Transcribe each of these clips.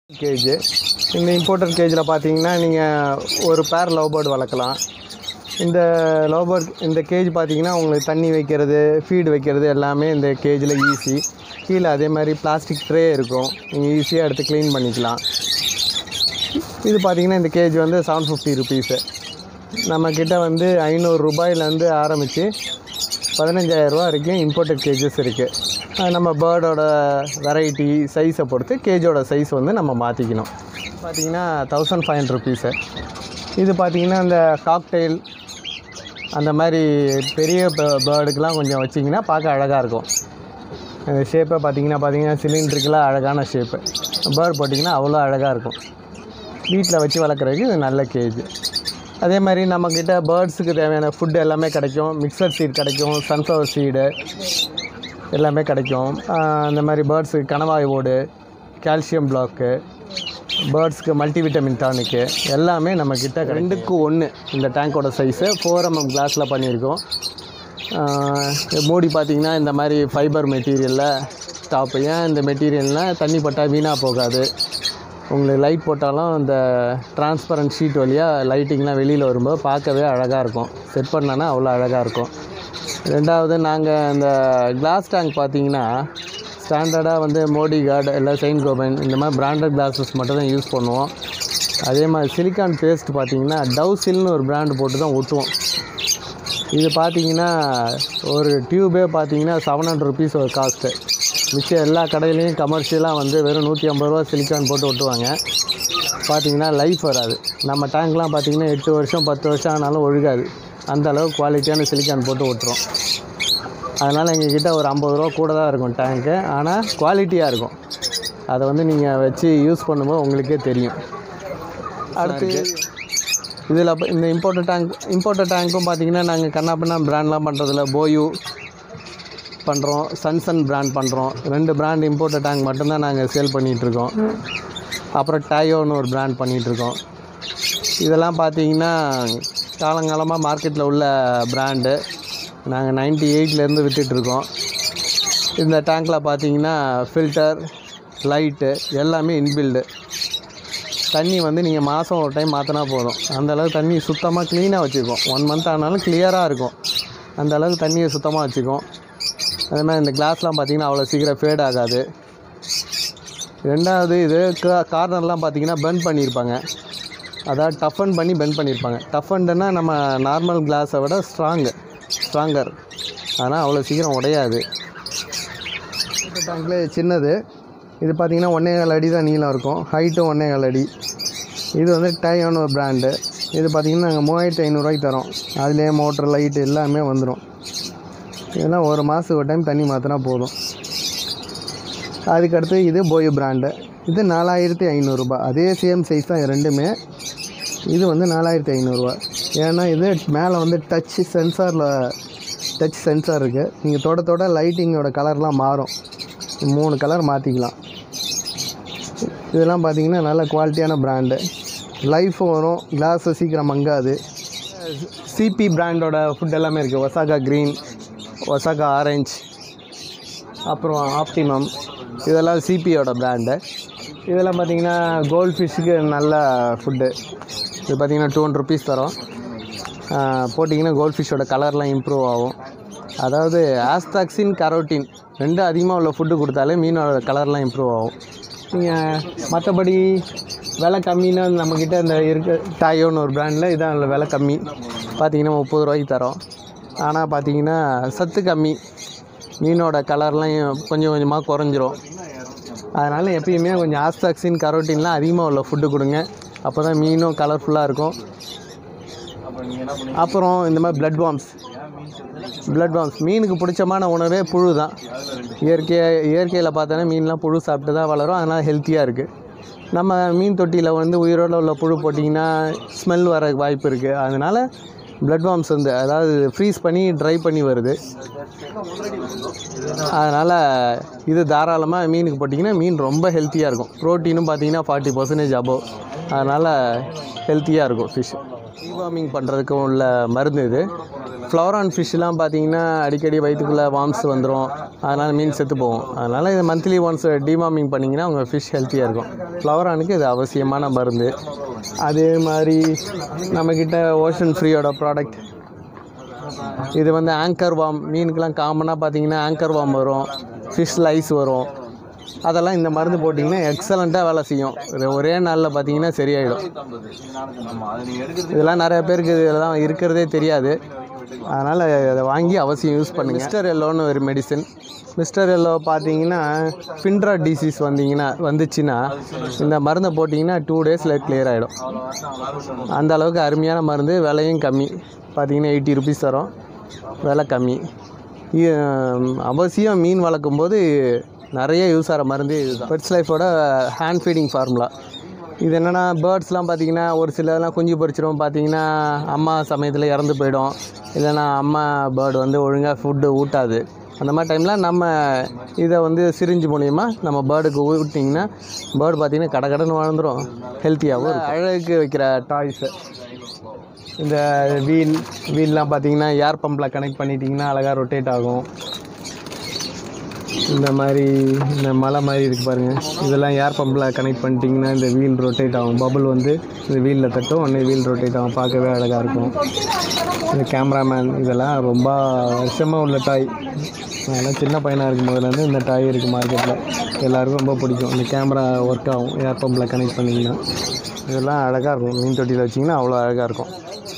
gauge இந்த imported கேஜில் பார்த்தீங்கன்னா நீங்கள் ஒரு பேர் லவ் பேர்டு வளர்க்கலாம் இந்த லவ் பேர்ட் இந்த கேஜ் பார்த்தீங்கன்னா உங்களுக்கு தண்ணி வைக்கிறது ஃபீடு வைக்கிறது எல்லாமே இந்த கேஜில் ஈஸி கீழே அதே மாதிரி பிளாஸ்டிக் ட்ரே இருக்கும் நீங்கள் ஈஸியாக எடுத்து க்ளீன் பண்ணிக்கலாம் இது பார்த்தீங்கன்னா இந்த கேஜ் வந்து செவன் ஃபிஃப்டி ருபீஸு நம்மக்கிட்ட வந்து ஐநூறு ரூபாயிலேருந்து ஆரம்பித்து பதினஞ்சாயிரரூவா வரைக்கும் இம்போர்ட்டட் கேஜஸ் இருக்குது நம்ம பேர்டோட வெரைட்டி சைஸை பொறுத்து கேஜோட சைஸ் வந்து நம்ம மாற்றிக்கணும் பார்த்தீங்கன்னா தௌசண்ட் ஃபைவ் ஹண்ட்ரட் ருபீஸு இது பார்த்தீங்கன்னா இந்த காக்டெயில் அந்த மாதிரி பெரிய பேர்டுக்கெலாம் கொஞ்சம் வச்சிங்கன்னா பார்க்க அழகாக இருக்கும் இந்த ஷேப்பை பார்த்தீங்கன்னா பார்த்தீங்கன்னா சிலிண்ட்ரிக்கெலாம் அழகான ஷேப்பு பேர்ட் போட்டிங்கன்னா அவ்வளோ அழகாக இருக்கும் வீட்டில் வச்சு வளர்க்குறதுக்கு இது நல்ல கேஜ் அதே மாதிரி நம்மக்கிட்ட பேர்ட்ஸுக்கு தேவையான ஃபுட் எல்லாமே கிடைக்கும் மிக்சர் சீட் கிடைக்கும் சன்ஃப்ளவர் சீடு எல்லாமே கிடைக்கும் ஆஹ் அந்த மாதிரி பேர்ட்ஸுக்கு கணவாய் ஓடு கால்சியம் பிளாக்கு பேர்ட்ஸ்க்கு மல்டிவிட்டமின் டானிக்கு எல்லாமே நம்மக்கிட்ட ரெண்டுக்கு ஒன்று இந்த டேங்கோட சைஸு ஃபோர் எம்எம் கிளாஸில் பண்ணியிருக்கோம் ஆஹ் மூடி பார்த்திங்கன்னா இந்த மாதிரி ஃபைபர் மெட்டீரியலில் டாப்பு ஏன் இந்த மெட்டீரியல்னால் தண்ணி பட்டால் வீணாக போகாது உங்களுக்கு லைட் போட்டாலும் இந்த டிரான்ஸ்பரண்ட் ஷீட் வழியாக லைட்டிங்லாம் வெளியில் வரும்போது பார்க்கவே அழகாக இருக்கும் செட் பண்ணோன்னா அவ்வளோ அழகாக இருக்கும் ரெண்டாவது நாங்கள் இந்த கிளாஸ் டேங்க் பார்த்தீங்கன்னா ஸ்டாண்டர்டாக வந்து மோடி கார்டு இல்லை செயின்ட் கோபன் இந்த மாதிரி பிராண்டட் கிளாஸஸ் மட்டும் தான் யூஸ் பண்ணுவோம் அதே மாதிரி சிலிக்கான் பேஸ்ட் பார்த்தீங்கன்னா டவ்சில்னு ஒரு பிராண்டு போட்டு தான் ஒட்டுவோம் இது பார்த்தீங்கன்னா ஒரு டியூபே பார்த்தீங்கன்னா செவன் ஹண்ட்ரட் ருபீஸ் ஒரு காஸ்ட்டு மிச்சம் எல்லா கடையிலையும் கமர்ஷியலாக வந்து வெறும் நூற்றி ஐம்பது ரூபா சிலிக்கான் போட்டு ஒட்டுவாங்க பார்த்தீங்கன்னா லைஃப் வராது நம்ம டேங்க்லாம் பார்த்தீங்கன்னா எட்டு வருஷம் பத்து வருஷம் ஆனாலும் ஒழுகாது அந்த அளவுக்கு குவாலிட்டியான சிலிக்கான் போட்டு ஒட்டுறோம் அதனால் எங்ககிட்ட ஒரு ஐம்பது ரூபா கூட தான் இருக்கும் டேங்க்கு ஆனால் குவாலிட்டியாக இருக்கும் அதை வந்து நீங்கள் வச்சு யூஸ் பண்ணும்போது உங்களுக்கே தெரியும் அடுத்து இதில் இந்த இம்போர்ட்டட் டேங்க் இம்போர்ட்டட் டேங்க்கும் பார்த்தீங்கன்னா நாங்கள் கண்ணாப்பின்னா பிராண்ட்லாம் பண்ணுறதில்ல போயு பண்ணுறோம் சன்சன் பிராண்ட் பண்ணுறோம் ரெண்டு பிராண்ட் இம்போர்ட்டட் டேங்க் மட்டும்தான் நாங்கள் சேல் பண்ணிகிட்ருக்கோம் அப்புறம் டயோன்னு ஒரு பிராண்ட் பண்ணிகிட்ருக்கோம் இதெல்லாம் பார்த்தீங்கன்னா காலங்காலமாக மார்க்கெட்டில் உள்ள பிராண்டு நாங்கள் நைன்டி எயிட்லேருந்து விற்றுட்ருக்கோம் இந்த டேங்க்கில் பார்த்தீங்கன்னா ஃபில்டர் லைட்டு எல்லாமே இன்பில்டு தண்ணி வந்து நீங்கள் மாதம் ஒரு டைம் மாற்றினா போதும் அந்த அளவுக்கு தண்ணி சுத்தமாக க்ளீனாக வச்சுருக்கோம் ஒன் மந்த் ஆனாலும் கிளியராக இருக்கும் அந்த அளவுக்கு தண்ணியை சுத்தமாக வச்சுக்கும் அதே மாதிரி இந்த கிளாஸ்லாம் பார்த்தீங்கன்னா அவ்வளோ சீக்கிரம் ஃபேட் ஆகாது ரெண்டாவது இது கார்னர்லாம் பார்த்தீங்கன்னா பெண்ட் பண்ணியிருப்பாங்க அதாவது டஃபன் பண்ணி பெண்ட் பண்ணியிருப்பாங்க டஃபன்டுனா நம்ம நார்மல் கிளாஸை விட ஸ்ட்ராங்கு ஸ்ட்ராங்கர் ஆனால் அவ்வளோ சீக்கிரம் உடையாது டேங்க்லேயே சின்னது இது பார்த்தீங்கன்னா ஒன்றே கால் அடி தான் நீளம் இருக்கும் ஹைட்டும் ஒன்றே கால் அடி இது வந்து டயோன்னு ஒரு பிராண்டு இது பார்த்தீங்கன்னா நாங்கள் மூவாயிரத்து ஐநூறுரூவாய்க்கு தரோம் அதுலேயே மோட்ரு லைட்டு எல்லாமே வந்துடும் இதெல்லாம் ஒரு மாதத்துக்கு ஒரு டைம் தண்ணி மாற்றினா போதும் அதுக்கடுத்து இது போயு பிராண்டு இது நாலாயிரத்தி ஐநூறுரூபா அதே சேம் சைஸ் தான் இது ரெண்டுமே இது வந்து நாலாயிரத்தி ஐநூறுரூவா ஏன்னா இது மேலே வந்து டச் சென்சாரில் டச் சென்சார் இருக்குது நீங்கள் தொட தொட லைட்டிங்கோட கலர்லாம் மாறும் மூணு கலர் மாற்றிக்கலாம் இதெல்லாம் பார்த்தீங்கன்னா நல்ல குவாலிட்டியான பிராண்டு லைஃப் வரும் கிளாஸு சீக்கிரம் மங்காது சிபி பிராண்டோட ஃபுட் எல்லாமே இருக்குது ஒசாகா க்ரீன் ஒசாகா ஆரஞ்ச் அப்புறம் ஆப்டிமம் இதெல்லாம் சிபியோட பிராண்டு இதெல்லாம் பார்த்தீங்கன்னா கோல்ட் ஃபிஷ்ஷுக்கு நல்ல ஃபுட்டு இது பார்த்தீங்கன்னா டூ ஹண்ட்ரட் ருபீஸ் தரோம் போட்டிங்கன்னா கோல்ட் ஃபிஷ்ஷோட கலர்லாம் இம்ப்ரூவ் ஆகும் அதாவது ஆஸ்தாக்சின் கரோட்டின் ரெண்டும் அதிகமாக உள்ள ஃபுட்டு கொடுத்தாலே மீனோட கலர்லாம் இம்ப்ரூவ் ஆகும் நீங்கள் மற்றபடி விலை கம்மின்னா நம்மக்கிட்ட இந்த இருக்க டாயோன்னு ஒரு பிராண்டில் இதான் அதில் விலை கம்மி பார்த்தீங்கன்னா முப்பது ரூபாய்க்கு தரோம் ஆனால் பார்த்தீங்கன்னா சத்து கம்மி மீனோட கலர்லாம் கொஞ்சம் கொஞ்சமாக குறைஞ்சிரும் அதனால் எப்பயுமே கொஞ்சம் ஆஸ்தாக்சின் கரோட்டின்லாம் அதிகமாக உள்ள ஃபுட்டு கொடுங்க அப்போ தான் மீனும் கலர்ஃபுல்லாக இருக்கும் அப்புறம் இந்த மாதிரி பிளட் வார்ம்ஸ் பிளட் வார்ம்ஸ் மீனுக்கு பிடிச்சமான உணவே புழு தான் இயற்கையாக இயற்கையில் பார்த்தோன்னா மீன்லாம் புழு சாப்பிட்டு தான் வளரும் அதனால் ஹெல்த்தியாக இருக்குது நம்ம மீன் தொட்டியில் வந்து உயிரோடு உள்ள புழு போட்டிங்கன்னா ஸ்மெல் வர வாய்ப்பு இருக்குது அதனால் பிளட் வார்ம்ஸ் வந்து அதாவது ஃப்ரீஸ் பண்ணி ட்ரை பண்ணி வருது அதனால் இது தாராளமாக மீனுக்கு போட்டிங்கன்னா மீன் ரொம்ப ஹெல்த்தியாக இருக்கும் ப்ரோட்டீனும் பார்த்தீங்கன்னா ஃபார்ட்டி பர்சன்டேஜ் அபோவ் அதனால் ஹெல்த்தியாக இருக்கும் ஃபிஷ் டிவார்மிங் பண்ணுறதுக்கு உள்ள மருந்து இது ஃப்ளவரான் ஃபிஷ்லாம் பார்த்தீங்கன்னா அடிக்கடி வயிற்றுக்குள்ளே வாம்ஸ் வந்துடும் அதனால் மீன் செத்து போகும் அதனால் இது மந்த்லி ஒன்ஸ் டிவார்மிங் பண்ணிங்கன்னா உங்கள் ஃபிஷ் ஹெல்த்தியாக இருக்கும் ஃப்ளவரானுக்கு இது அவசியமான மருந்து அதே மாதிரி நம்மக்கிட்ட ஓஷன் ஃப்ரீயோட ப்ராடக்ட் இது வந்து ஆங்கர் வாம் மீனுக்கெலாம் காமனாக பார்த்தீங்கன்னா ஆங்கர் வாம் வரும் ஃபிஷ் லைஸ் வரும் அதெல்லாம் இந்த மருந்து போட்டிங்கன்னா எக்ஸலண்ட்டாக வேலை செய்யும் ஒரு- ஒரே நாளில் பார்த்தீங்கன்னா சரியாயிடும் இதெல்லாம் நிறைய பேருக்கு இதெல்லாம் இருக்கிறதே தெரியாது அதனால் அதை வாங்கி அவசியம் யூஸ் பண்ணுங்கள் மிஸ்டர் எல்லோன்னு ஒரு மெடிசன் மிஸ்டர் எல்லோ பார்த்தீங்கன்னா ஃபின்ட்ரா டிசீஸ் வந்தீங்கன்னா வந்துச்சுன்னா இந்த மருந்தை போட்டிங்கன்னா டூ டேஸில் கிளியர் ஆகிடும் அந்த அளவுக்கு அருமையான மருந்து விலையும் கம்மி பார்த்தீங்கன்னா எயிட்டி ருபீஸ் தரும் விலை கம்மி இ- அவசியம் மீன் வளர்க்கும் போது நிறைய யூஸ் ஆகிற மருந்து இதுதான் பெட்ஸ் லைஃபோட ஹேண்ட் ஃபீடிங் ஃபார்முலா இது என்னென்னா பேர்ட்ஸ்லாம் பார்த்தீங்கன்னா ஒரு சிலதெல்லாம் குஞ்சு பொரிச்சிடும் பார்த்தீங்கன்னா அம்மா சமயத்தில் இறந்து போயிடும் இல்லைன்னா அம்மா பேர்டு வந்து ஒழுங்காக ஃபுட்டு ஊட்டாது அந்த மாதிரி டைமில் நம்ம இதை வந்து சிரிஞ்சு மூலியமா நம்ம பேர்டுக்கு ஊட்டிங்கன்னா பேர்டு பார்த்தீங்கன்னா கடை கடன் வாழ்ந்துடும் ஹெல்த்தியாகவும் இருக்கும் அழகுக்கு வைக்கிற டாய்ஸு இந்த வீல் வீல்லாம் பார்த்தீங்கன்னா ஏர் பம்பில் கனெக்ட் பண்ணிட்டீங்கன்னா அழகாக ரொட்டேட் ஆகும் இந்த மாதிரி இந்த மலை மாதிரி இருக்கு பாருங்க இதெல்லாம் ஏர் பம்பில் கனெக்ட் பண்ணிட்டீங்கன்னா இந்த வீல் ரொட்டேட் ஆகும் பபுள் வந்து இந்த வீலில் தட்டும் உடனே வீல் ரொட்டேட் ஆகும் பார்க்கவே அழகாக இருக்கும் இந்த கேமராமேன் இதெல்லாம் ரொம்ப வருஷமாக உள்ள டாய் அதெல்லாம் சின்ன பையனாக இருக்கும் போதுலேருந்து இந்த டாய் இருக்குது மார்க்கெட்டில் எல்லாருக்கும் ரொம்ப பிடிக்கும் இந்த கேமரா ஒர்க் ஆகும் ஏர் பம்பில் கனெக்ட் பண்ணிங்கன்னா இதெல்லாம் அழகாக இருக்கும் மீன் தொட்டியில் வச்சிங்கன்னா அவ்வளோ அழகாக இருக்கும்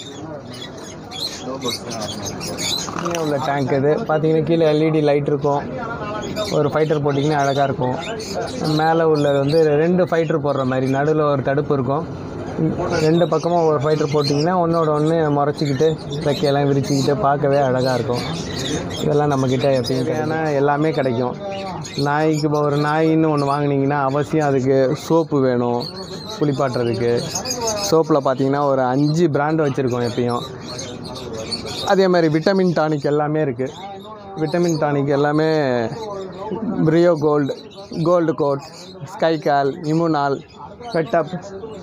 கீழே உள்ள டேங்க் இது பார்த்தீங்கன்னா கீழே எல்இடி லைட் இருக்கும் ஒரு ஃபைட்டர் போட்டிங்கன்னா அழகாக இருக்கும் மேலே உள்ளது வந்து ரெண்டு ஃபைட்டர் போடுற மாதிரி நடுவில் ஒரு தடுப்பு இருக்கும் ரெண்டு பக்கமும் ஒரு ஃபைட்டர் போட்டிங்கன்னா ஒன்றோட ஒன்று முறைச்சிக்கிட்டு ரெக்கையெல்லாம் விரிச்சிக்கிட்டு பார்க்கவே அழகாக இருக்கும் இதெல்லாம் நம்மக்கிட்ட எப்பயும் ஏன்னா எல்லாமே கிடைக்கும் நாய்க்கு இப்போ ஒரு நாயின்னு ஒன்று வாங்குனீங்கன்னா அவசியம் அதுக்கு சோப்பு வேணும் குளிப்பாட்டுறதுக்கு சோப்பில் பார்த்தீங்கன்னா ஒரு அஞ்சு பிராண்ட் வச்சுருக்கோம் எப்பயும் அதே மாதிரி விட்டமின் டானிக் எல்லாமே இருக்குது விட்டமின் டானிக் எல்லாமே பிரியோ கோல்டு கோல்டு கோட் ஸ்கை கால் இமுனால் பெட்டப்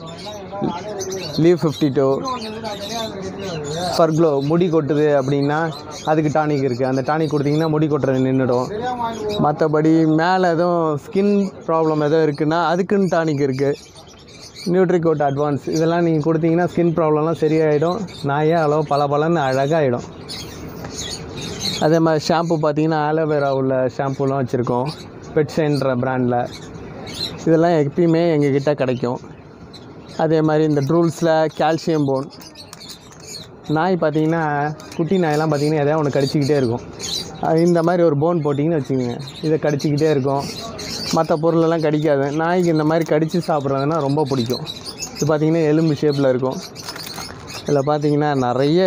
லீவ் ஃபிஃப்டி டூ ஃபர்க்ளோ முடி கொட்டுது அப்படின்னா அதுக்கு டானிக் இருக்குது அந்த டானிக் கொடுத்தீங்கன்னா முடி கொட்டுறது நின்றுடும் மற்றபடி மேலே எதுவும் ஸ்கின் ப்ராப்ளம் எதுவும் இருக்குன்னா அதுக்குன்னு டானிக் இருக்குது நியூட்ரிகோட் அட்வான்ஸ் இதெல்லாம் நீங்கள் கொடுத்தீங்கன்னா ஸ்கின் ப்ராப்ளம்லாம் சரியாயிடும் நாயே அளவு பல பலன்னு அழகாகிடும் அதே மாதிரி ஷாம்பு பார்த்தீங்கன்னா ஆலோவேரா உள்ள ஷாம்புலாம் வச்சுருக்கோம் பெட்ஷைன்ற பிராண்டில் இதெல்லாம் எப்பயுமே எங்ககிட்ட கிடைக்கும் அதே மாதிரி இந்த ட்ரூல்ஸில் கால்சியம் போன் நாய் பார்த்தீங்கன்னா குட்டி நாயெல்லாம் பார்த்தீங்கன்னா எதாவது ஒன்று கடிச்சிக்கிட்டே இருக்கும் அது இந்த மாதிரி ஒரு போன் போட்டிங்கன்னு வச்சுக்கோங்க இதை கடிச்சிக்கிட்டே இருக்கும் மற்ற பொருளெல்லாம் கடிக்காது நாய்க்கு இந்த மாதிரி கடித்து சாப்பிட்றதுனா ரொம்ப பிடிக்கும் இது பார்த்தீங்கன்னா எலும்பு ஷேப்பில் இருக்கும் இதில் பார்த்தீங்கன்னா நிறைய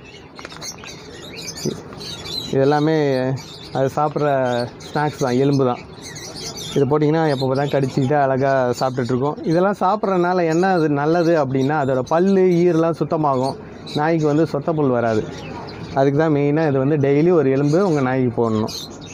இது எல்லாமே அது சாப்பிட்ற ஸ்நாக்ஸ் தான் எலும்பு தான் இது போட்டிங்கன்னா எப்போ தான் கடிச்சிக்கிட்டு அழகாக சாப்பிட்டுட்ருக்கோம் இதெல்லாம் சாப்பிட்றதுனால என்ன அது நல்லது அப்படின்னா அதோட பல் ஈரெலாம் சுத்தமாகும் நாய்க்கு வந்து சொத்தப்புல் வராது அதுக்கு தான் மெயினாக இது வந்து டெய்லி ஒரு எலும்பு உங்கள் நாய்க்கு போடணும்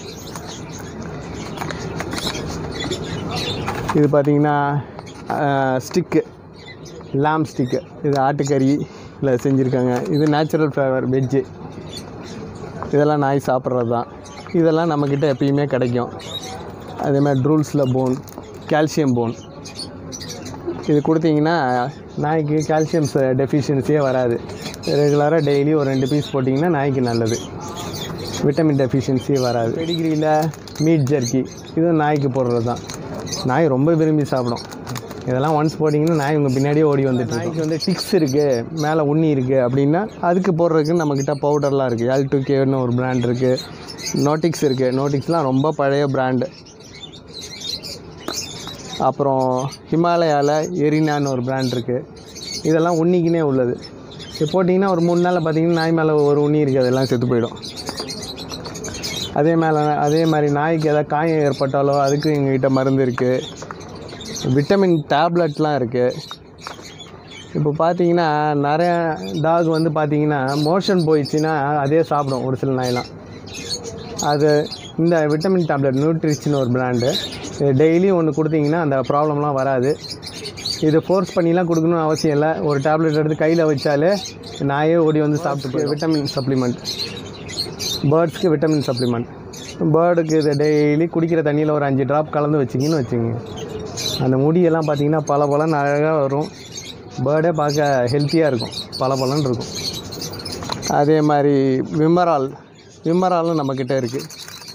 இது பார்த்தீங்கன்னா ஸ்டிக்கு லாம் ஸ்டிக்கு இது ஆட்டுக்கறியில் செஞ்சுருக்காங்க இது நேச்சுரல் ஃப்ளேவர் வெஜ்ஜு இதெல்லாம் நாய் சாப்பிட்றது தான் இதெல்லாம் நம்மக்கிட்ட எப்பயுமே கிடைக்கும் அதே மாதிரி ட்ரூல்ஸில் போன் கால்சியம் போன் இது கொடுத்தீங்கன்னா நாய்க்கு கால்சியம் டெஃபிஷியன்சியே வராது ரெகுலராக டெய்லி ஒரு ரெண்டு பீஸ் போட்டிங்கன்னா நாய்க்கு நல்லது விட்டமின் டெஃபிஷியன்சியே வராது பெடிகிரியில் மீட் ஜர்க்கி இதுவும் நாய்க்கு போடுறது தான் நாய் ரொம்ப விரும்பி சாப்பிடும் இதெல்லாம் ஒன்ஸ் போட்டிங்கன்னா நாய் உங்கள் பின்னாடியே ஓடி வந்துட்டு நாய்க்கு வந்து டிக்ஸ் இருக்குது மேலே உண்ணி இருக்குது அப்படின்னா அதுக்கு போடுறதுக்கு நம்மக்கிட்ட பவுடர்லாம் இருக்குது எல் டூ கேன்னு ஒரு பிராண்ட் இருக்குது நோட்டிக்ஸ் இருக்குது நோட்டிக்ஸ்லாம் ரொம்ப பழைய பிராண்டு அப்புறம் ஹிமாலயாவில் எரினான்னு ஒரு பிராண்ட் இருக்குது இதெல்லாம் உண்ணிக்குனே உள்ளது இது போட்டிங்கன்னா ஒரு மூணு நாளில் பார்த்தீங்கன்னா நாய் மேலே ஒரு உண்ணி இருக்குது அதெல்லாம் செத்து போயிடும் அதே மேலே அதே மாதிரி நாய்க்கு எதாவது காயம் ஏற்பட்டாலோ அதுக்கு எங்ககிட்ட மருந்து இருக்குது விட்டமின் டேப்லெட்லாம் இருக்குது இப்போ பார்த்தீங்கன்னா நிறைய டாக் வந்து பார்த்தீங்கன்னா மோஷன் போயிடுச்சுன்னா அதே சாப்பிடும் ஒரு சில நாயெல்லாம் அது இந்த விட்டமின் டேப்லெட் நியூட்ரிச்சின்னு ஒரு பிராண்டு டெய்லி ஒன்று கொடுத்தீங்கன்னா அந்த ப்ராப்ளம்லாம் வராது இது ஃபோர்ஸ் பண்ணிலாம் கொடுக்கணும்னு அவசியம் இல்லை ஒரு டேப்லெட் எடுத்து கையில் வச்சாலே நாயே ஓடி வந்து சாப்பிட்டு விட்டமின் சப்ளிமெண்ட் பேர்ட்ஸ்க்கு விட்டமின் சப்ளிமெண்ட் பேர்டுக்கு இது டெய்லி குடிக்கிற தண்ணியில் ஒரு அஞ்சு ட்ராப் கலந்து வச்சிங்கன்னு வச்சுங்க அந்த முடியெல்லாம் பார்த்தீங்கன்னா பல பலன்னு அழகாக வரும் பேர்டே பார்க்க ஹெல்த்தியாக இருக்கும் பல பலன்னு இருக்கும் அதே மாதிரி விம்மரால் விம்மராலும் நம்மக்கிட்ட இருக்குது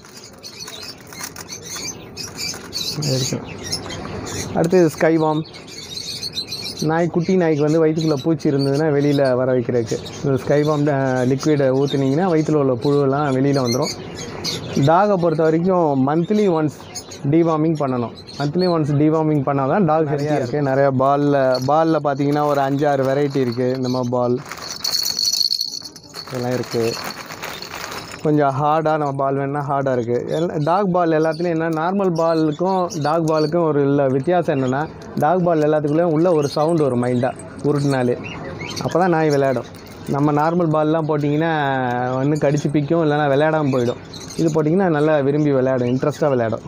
இருக்கு அடுத்து ஸ்கைவாம் நாய் குட்டி நாய்க்கு வந்து வயிற்றுக்குள்ளே பூச்சி இருந்ததுன்னா வெளியில் வர வைக்கிறதுக்கு இந்த ஸ்கைவாம் லிக்விடை ஊற்றுனீங்கன்னா வயிற்றில் உள்ள புழுவெல்லாம் வெளியில் வந்துடும் டாகை பொறுத்த வரைக்கும் மந்த்லி ஒன்ஸ் டிவார்மிங் பண்ணணும் மந்த்லி ஒன்ஸ் டிவார்மிங் பண்ணால் தான் டாக் ஹெல்த்தியாக இருக்குது நிறையா பாலில் பாலில் பார்த்தீங்கன்னா ஒரு அஞ்சாறு வெரைட்டி இருக்குது இந்த மாதிரி பால் இதெல்லாம் இருக்குது கொஞ்சம் ஹார்டாக நம்ம பால் வேணுன்னா ஹார்டாக இருக்குது எல்லா டாக் பால் எல்லாத்துலேயும் என்ன நார்மல் பாலுக்கும் டாக் பாலுக்கும் ஒரு இல்லை வித்தியாசம் என்னென்னா டாக் பால் எல்லாத்துக்குள்ளேயும் உள்ள ஒரு சவுண்டு வரும் மைல்டாக உருட்டுனாலே அப்போ தான் நாய் விளையாடும் நம்ம நார்மல் பால்லாம் போட்டிங்கன்னா ஒன்று கடிச்சு பிக்கும் இல்லைன்னா விளையாடாமல் போயிடும் இது போட்டிங்கன்னா நல்லா விரும்பி விளையாடும் இன்ட்ரெஸ்ட்டாக விளையாடும்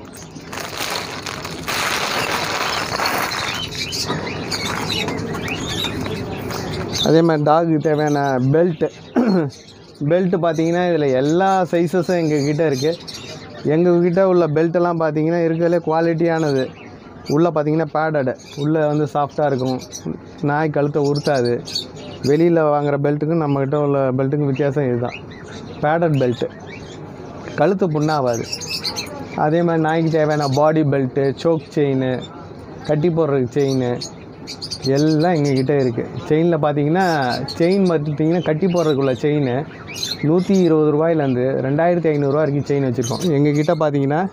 அதே மாதிரி டாகுக்கு தேவையான பெல்ட்டு பெல்ட்டு பார்த்தீங்கன்னா இதில் எல்லா சைஸஸும் எங்கள் கிட்ட இருக்குது எங்கள் கிட்ட உள்ள பெல்ட்டெல்லாம் பார்த்தீங்கன்னா இருக்கிறதுலே குவாலிட்டியானது உள்ளே பார்த்தீங்கன்னா பேடடு உள்ளே வந்து சாஃப்டாக இருக்கும் நாய் கழுத்தை உறுத்தாது வெளியில் வாங்குகிற பெல்ட்டுக்கும் நம்மக்கிட்ட உள்ள பெல்ட்டுக்கும் வித்தியாசம் இதுதான் பேடட் பெல்ட்டு கழுத்து புண்ணாகாது அதே மாதிரி நாய்க்கு தேவையான பாடி பெல்ட்டு சோக் செயின் கட்டி போடுறதுக்கு செயின் எல்லாம் எங்ககிட்ட இருக்குது செயினில் பார்த்தீங்கன்னா செயின் பார்த்துட்டிங்கன்னா கட்டி போடுறதுக்குள்ள செயின் நூற்றி இருபது ரூபாயிலேருந்து ரெண்டாயிரத்தி ஐநூறுரூவா வரைக்கும் செயின் வச்சுருக்கோம் எங்ககிட்ட பார்த்தீங்கன்னா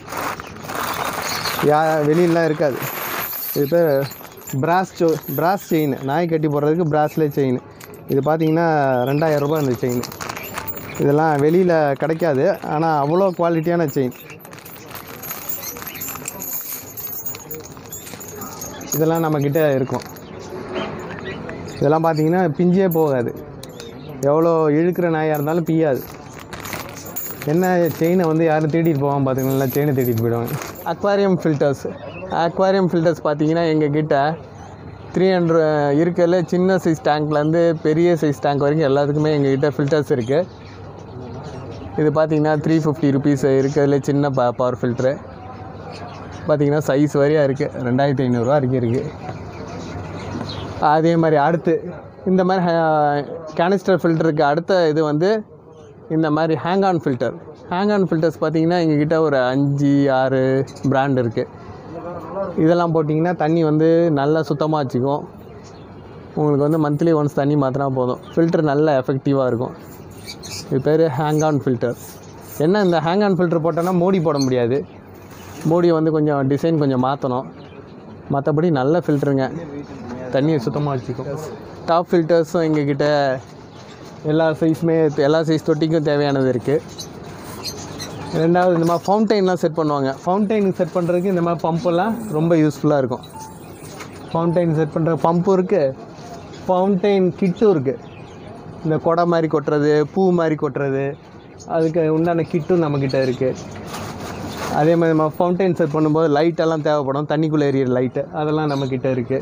யா வெளியிலலாம் இருக்காது இது பேர் பிராஸ் சோ பிராஸ் செயின் நாய் கட்டி போடுறதுக்கு பிராஸ்லேட் செயின் இது பார்த்தீங்கன்னா ரெண்டாயிரம் ரூபாய் இந்த செயின் இதெல்லாம் வெளியில் கிடைக்காது ஆனால் அவ்வளோ குவாலிட்டியான செயின் இதெல்லாம் நம்மக்கிட்ட இருக்கும் இதெல்லாம் பார்த்தீங்கன்னா பிஞ்சே போகாது எவ்வளோ இழுக்கிற நாயாக இருந்தாலும் பிய்யாது என்ன செயினை வந்து யாரும் தேடிட்டு போவாங்க பார்த்துக்கலாம் செயினை தேடிட்டு போயிடுவாங்க அக்வாரியம் ஃபில்டர்ஸ் அக்வாரியம் ஃபில்டர்ஸ் பார்த்தீங்கன்னா எங்கள் கிட்ட த்ரீ ஹண்ட்ரட் இருக்கிறதுல சின்ன சைஸ் டேங்க்லேருந்து பெரிய சைஸ் டேங்க் வரைக்கும் எல்லாத்துக்குமே எங்கள் கிட்ட ஃபில்டர்ஸ் இருக்குது இது பார்த்தீங்கன்னா த்ரீ ஃபிஃப்டி ருபீஸ் இருக்கிறதுல சின்ன ப பவர் ஃபில்ட்ரு பார்த்தீங்கன்னா சைஸ் வரையாக இருக்குது ரெண்டாயிரத்தி ஐநூறுரூவா வரைக்கும் இருக்குது அதே மாதிரி அடுத்து இந்த மாதிரி கேனிஸ்டர் ஃபில்டருக்கு அடுத்த இது வந்து இந்த மாதிரி hang on filter hang on filters பார்த்தீங்கன்னா எங்ககிட்ட ஒரு அஞ்சு ஆறு பிராண்ட் இருக்குது இதெல்லாம் போட்டிங்கன்னா தண்ணி வந்து நல்லா சுத்தமாக வச்சுக்கும் உங்களுக்கு வந்து மந்த்லி ஒன்ஸ் தண்ணி மாற்றினா போதும் ஃபில்டர் நல்ல எஃபெக்டிவாக இருக்கும் இது பேர் ஹேங் ஆன் ஃபில்டர் என்ன இந்த ஹேங் ஆன் ஃபில்டர் போட்டோன்னா மூடி போட முடியாது மூடியை வந்து கொஞ்சம் டிசைன் கொஞ்சம் மாற்றணும் மற்றபடி நல்ல ஃபில்டருங்க தண்ணியை சுத்தமாக வச்சுக்கும் டாப் ஃபில்டர்ஸும் எங்ககிட்ட எல்லா சைஸுமே எல்லா சைஸ் தொட்டிக்கும் தேவையானது இருக்குது ரெண்டாவது இந்த மாதிரி ஃபவுண்டைன்லாம் செட் பண்ணுவாங்க ஃபவுண்டைன் செட் பண்ணுறதுக்கு இந்த மாதிரி பம்பெல்லாம் ரொம்ப யூஸ்ஃபுல்லாக இருக்கும் ஃபவுண்டைன் செட் பண்ணுற பம்பும் இருக்குது ஃபவுண்டைன் கிட்டும் இருக்குது இந்த கொடை மாதிரி கொட்டுறது பூ மாதிரி கொட்டுறது அதுக்கு உண்டான கிட்டும் நம்மக்கிட்ட இருக்குது அதே மாதிரி நம்ம ஃபவுண்டைன் செட் பண்ணும்போது லைட்டெல்லாம் தேவைப்படும் தண்ணிக்குள்ளே எரியிற லைட்டு அதெல்லாம் நம்மக்கிட்ட இருக்குது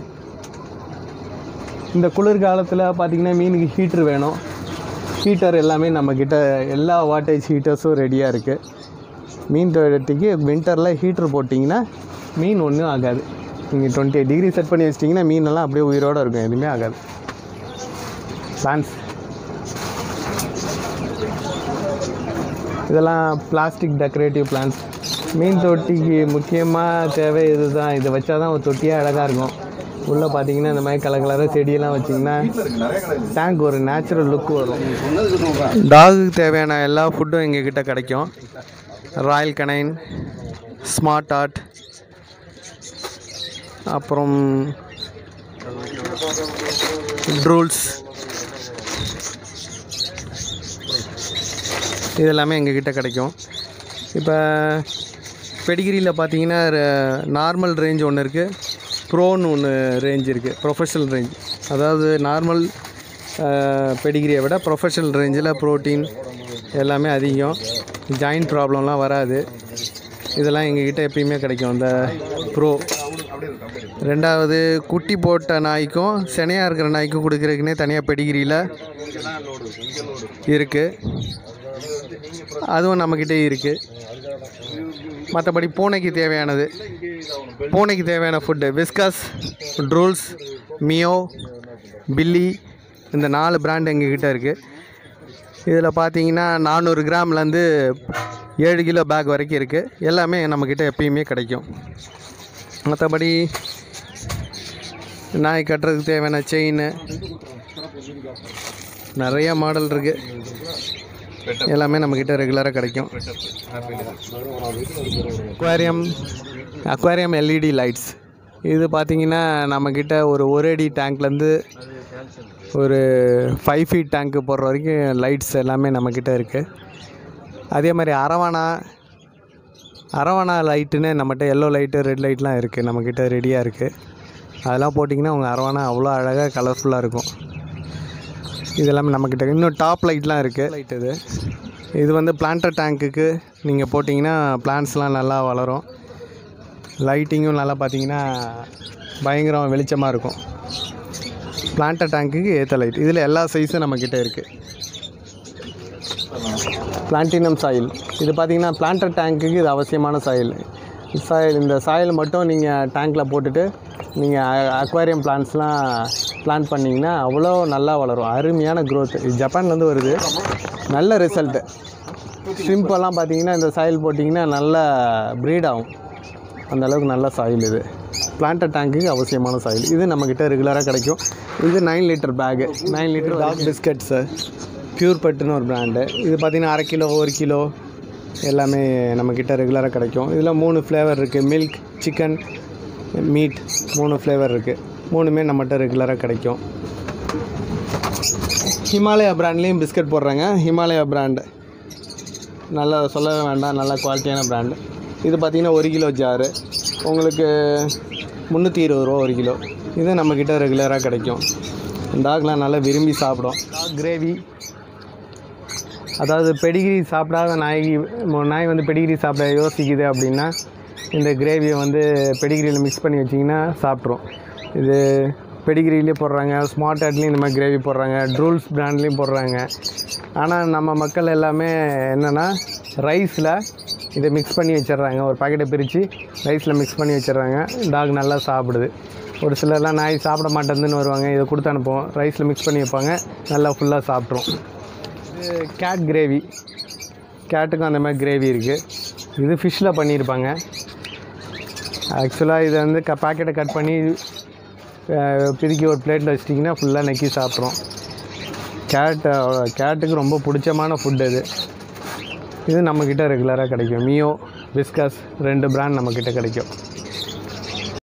இந்த குளிர்காலத்தில் பார்த்திங்கன்னா மீனுக்கு ஹீட்ரு வேணும் ஹீட்டர் எல்லாமே நம்மக்கிட்ட எல்லா வாட்டேஜ் ஹீட்டர்ஸும் ரெடியாக இருக்குது மீன் தொட்டிக்கு வின்டரில் ஹீட்ரு போட்டிங்கன்னா மீன் ஒன்றும் ஆகாது நீங்கள் டுவெண்ட்டி எயிட் டிகிரி செட் பண்ணி வச்சிட்டிங்கன்னா மீனெல்லாம் அப்படியே உயிரோடு இருக்கும் எதுவுமே ஆகாது பிளான்ஸ் இதெல்லாம் பிளாஸ்டிக் டெக்கரேட்டிவ் பிளான்ஸ் மீன் தொட்டிக்கு முக்கியமாக தேவை இதுதான் இதை வச்சா தான் ஒரு தொட்டியாக அழகாக இருக்கும் உள்ளே பார்த்தீங்கன்னா இந்த மாதிரி கலர் கலராக செடியெல்லாம் வச்சிங்கன்னா டேங்க் ஒரு நேச்சுரல் லுக் வரும் டாகுக்கு தேவையான எல்லா ஃபுட்டும் எங்ககிட்ட கிடைக்கும் ராயல் கனைன் ஸ்மார்ட் ஆர்ட் அப்புறம் ட்ரூல்ஸ் இது எல்லாமே எங்ககிட்ட கிடைக்கும் இப்போ பெடிகிரியில் பார்த்தீங்கன்னா நார்மல் ரேஞ்ச் ஒன்று இருக்குது ப்ரோன்னு ஒன்று ரேஞ்ச் இருக்குது ப்ரொஃபஷனல் ரேஞ்ச் அதாவது நார்மல் பெடிகிரியை விட ப்ரொஃபஷனல் ரேஞ்சில் ப்ரோட்டீன் எல்லாமே அதிகம் ஜாயிண்ட் ப்ராப்ளம்லாம் வராது இதெல்லாம் எங்ககிட்ட எப்பயுமே கிடைக்கும் இந்த ப்ரோ ரெண்டாவது குட்டி போட்ட நாய்க்கும் சினையாக இருக்கிற நாய்க்கும் கொடுக்குறதுக்குனே தனியாக பெடிகிரியில் இருக்குது அதுவும் நம்மக்கிட்டே இருக்குது மற்றபடி பூனைக்கு தேவையானது பூனைக்கு தேவையான ஃபுட்டு விஸ்கஸ் ட்ரூல்ஸ் மியோ பில்லி இந்த நாலு பிராண்ட் எங்ககிட்ட இருக்குது இதில் பார்த்தீங்கன்னா நானூறு கிராம்லேருந்து ஏழு கிலோ பேக் வரைக்கும் இருக்குது எல்லாமே நம்மக்கிட்ட எப்பயுமே கிடைக்கும் மற்றபடி நாய் கட்டுறதுக்கு தேவையான செயின் நிறைய மாடல் இருக்குது எல்லாமே நம்மக்கிட்ட ரெகுலராக கிடைக்கும் அக்வாரியம் அக்வாரியம் எல்இடி லைட்ஸ் இது பார்த்தீங்கன்னா நம்மக்கிட்ட ஒரு ஒரு அடி டேங்க்லேருந்து ஒரு ஃபைவ் ஃபீட் டேங்க்கு போடுற வரைக்கும் லைட்ஸ் எல்லாமே நம்மக்கிட்ட இருக்குது அதே மாதிரி அரவானா அரவானா லைட்டுன்னு நம்மகிட்ட எல்லோ லைட்டு ரெட் லைட்லாம் இருக்குது நம்மக்கிட்ட ரெடியாக இருக்குது அதெல்லாம் போட்டிங்கன்னா உங்கள் அரவானா அவ்வளோ அழகாக கலர்ஃபுல்லாக இருக்கும் இது எல்லாமே நம்மக்கிட்ட இன்னும் டாப் லைட்லாம் இருக்குது லைட் இது இது வந்து பிளான்டர் டேங்க்குக்கு நீங்கள் போட்டிங்கன்னா பிளான்ஸ்லாம் நல்லா வளரும் லைட்டிங்கும் நல்லா பார்த்தீங்கன்னா பயங்கரம் வெளிச்சமாக இருக்கும் பிளான்டர் டேங்க்குக்கு ஏற்ற லைட் இதில் எல்லா சைஸும் நம்மக்கிட்ட இருக்குது பிளான்டினம் சாயில் இது பார்த்தீங்கன்னா பிளான்டர் டேங்க்குக்கு இது அவசியமான சாயில் சாயில் இந்த சாயில் மட்டும் நீங்கள் டேங்க்கில் போட்டுட்டு நீங்கள் அக்வாரியம் பிளான்ஸ்லாம் பிளான் பண்ணிங்கன்னா அவ்வளோ நல்லா வளரும் அருமையான growth இது ஜப்பான்லேருந்து வருது நல்ல ரிசல்ட்டு ஷ்ரிம்பெல்லாம் பார்த்தீங்கன்னா இந்த சாயில் போட்டிங்கன்னா நல்லா ப்ரீட் ஆகும் அந்த அளவுக்கு நல்ல சாயில் இது பிளான்டர் டேங்க்குக்கு அவசியமான சாயில் இது நம்மக்கிட்ட ரெகுலராக கிடைக்கும் இது nine litre bag nine litre dog biscuits pure பட்டுன்னு ஒரு பிராண்டு இது பார்த்திங்கன்னா அரை கிலோ ஒரு கிலோ எல்லாமே நம்மக்கிட்ட ரெகுலராக கிடைக்கும் இதில் மூணு ஃப்ளேவர் இருக்குது மில்க் சிக்கன் மீட் மூணு ஃப்ளேவர் இருக்குது மூணுமே நம்மகிட்ட ரெகுலராக கிடைக்கும் ஹிமாலயா பிராண்ட்லேயும் பிஸ்கட் போடுறாங்க ஹிமாலயா பிராண்டு நல்லா சொல்லவே வேண்டாம் நல்ல குவாலிட்டியான பிராண்டு இது பார்த்திங்கன்னா ஒரு கிலோ ஜாரு உங்களுக்கு முந்நூற்றி இருபது ரூபா ஒரு கிலோ இது நம்மக்கிட்ட ரெகுலராக கிடைக்கும் டாக்லாம் நல்லா விரும்பி சாப்பிடும் டாக் கிரேவி அதாவது பெடிகிரி சாப்பிடாத நாய் நாய் வந்து பெடிகிரி சாப்பிட யோசிக்குது அப்படின்னா இந்த கிரேவியை வந்து பெடிகிரியில் மிக்ஸ் பண்ணி வச்சிங்கன்னா சாப்பிட்ரும் இது பெடிகிரிலேயே போடுறாங்க ஸ்மார்ட் ஆட்லேயும் இந்த மாதிரி கிரேவி போடுறாங்க ட்ரூல்ஸ் பிராண்ட்லேயும் போடுறாங்க ஆனால் நம்ம மக்கள் எல்லாமே என்னென்னா ரைஸில் இதை மிக்ஸ் பண்ணி வச்சிடுறாங்க ஒரு பாக்கெட்டை பிரித்து ரைஸில் மிக்ஸ் பண்ணி வச்சிடுறாங்க டாக் நல்லா சாப்பிடுது ஒரு சிலர்லாம் நாய் சாப்பிட மாட்டேங்குதுன்னு வருவாங்க இதை கொடுத்து அனுப்புவோம் ரைஸில் மிக்ஸ் பண்ணி வைப்பாங்க நல்லா ஃபுல்லாக சாப்பிட்ரும் இது கேட் கிரேவி கேட்டுக்கும் அந்த மாதிரி கிரேவி இருக்குது இது ஃபிஷ்ஷில் பண்ணியிருப்பாங்க ஆக்சுவலாக இதை வந்து க பாக்கெட்டை கட் பண்ணி அஹ், பிதுக்கி ஒரு பிளேட்டில் வச்சிட்டிங்கன்னா ஃபுல்லாக நக்கி சாப்பிட்றோம் கேட் கேட்டுக்கு ரொம்ப பிடிச்சமான ஃபுட் இது இது நம்மக்கிட்ட ரெகுலராக கிடைக்கும் மியோ பிஸ்கஸ் ரெண்டு பிராண்ட் நம்மக்கிட்ட கிடைக்கும்